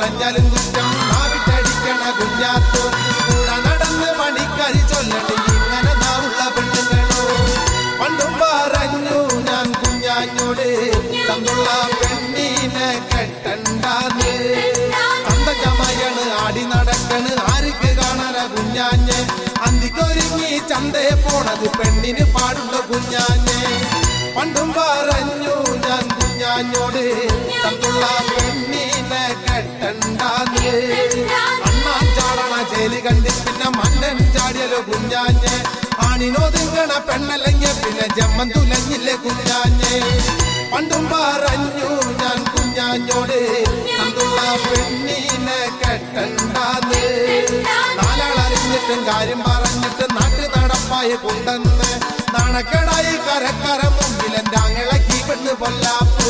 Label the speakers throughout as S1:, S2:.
S1: പറഞ്ഞാലും കുറ്റം നാവിട്ടടിക്കണ കുഞ്ഞാത്തോ കൂടെ നടന്ന് പണിക്കരി ചൊല്ലട്ടെ ഇങ്ങനെ നാവുള്ള പെണ്ണുങ്ങളോ പണ്ടും പറഞ്ഞു ഞാൻ കുഞ്ഞാഞ്ഞോട് തന്നുള്ള പെണ്ണീനെ കെട്ടണ്ടാന്ന് തന്ത ചമയണ് ആടി നടക്കണ് ആർക്ക് കാണാന കുഞ്ഞാഞ്ഞെ അന്തിക്കൊരുങ്ങി ചന്തയെ പോണത് പെണ്ണിന് പാടുള്ള കുഞ്ഞാഞ്ഞെ പണ്ടും പറഞ്ഞു ഞാൻ കുഞ്ഞാഞ്ഞോട് തന്നുള്ള പെണ്ണീനെ കെട്ടണ്ടാന്ന് അണ്ണാൻ ചാടണ ചേലി കണ്ടി പിന്നെ മന്നൻ ചാടിയല്ലോ കുഞ്ഞാഞ്ഞെ ആണിനൊതുങ്ങണ പെണ്ണല്ലെങ്കിൽ പിന്നെ ജമ്മൻ തുലഞ്ഞില്ലേ കുഞ്ഞാഞ്ഞെ പണ്ടും പറഞ്ഞു ഞാൻ കുഞ്ഞാഞ്ഞോട് തന്നുള്ള പെണ്ണീനെ കെട്ടണ്ടാന്ന് നാലാളറിഞ്ഞിട്ടും കാര്യം പറഞ്ഞിട്ട് നാട്ടു നടപ്പായി കൊണ്ടെന്ന് നാണക്കേടായി കരക്കര മുമ്പിൽ എന്റെ അങ്ങളക്കി പെണ്ണ് പൊല്ലാപ്പ്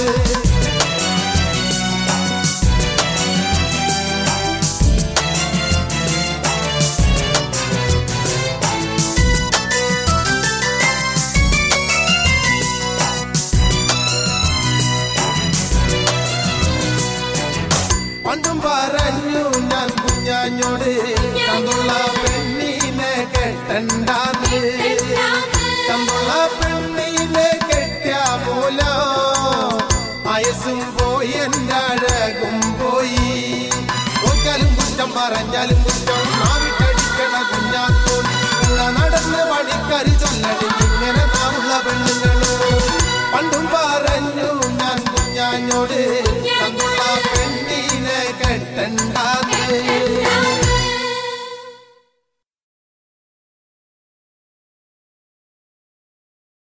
S1: പണ്ടും പറഞ്ഞു ഞാൻ കുഞ്ഞാഞ്ഞോട് തന്നുള്ള പെണ്ണീനെ കെട്ടണ്ടാന്ന് തന്നുള്ള പെണ്ണീനെ കെട്ടിയ പോലോ വയസ്സും പോയി എൻ്റെ അഴകും പോയി നോക്കാലും കുറ്റം പറഞ്ഞാലും കുറ്റം നാവിട്ടടിക്കണ കുഞ്ഞാത്തോൻ കൂടെ നടന്ന് പണിക്കരി ചൊല്ലടി ഇങ്ങനെ നാവുള്ള പെണ്ണുങ്ങളോ പണ്ടും പറഞ്ഞു ഞാൻ കുഞ്ഞാഞ്ഞോട് തന്നുള്ള പെണ്ണീനെ കെട്ടണ്ട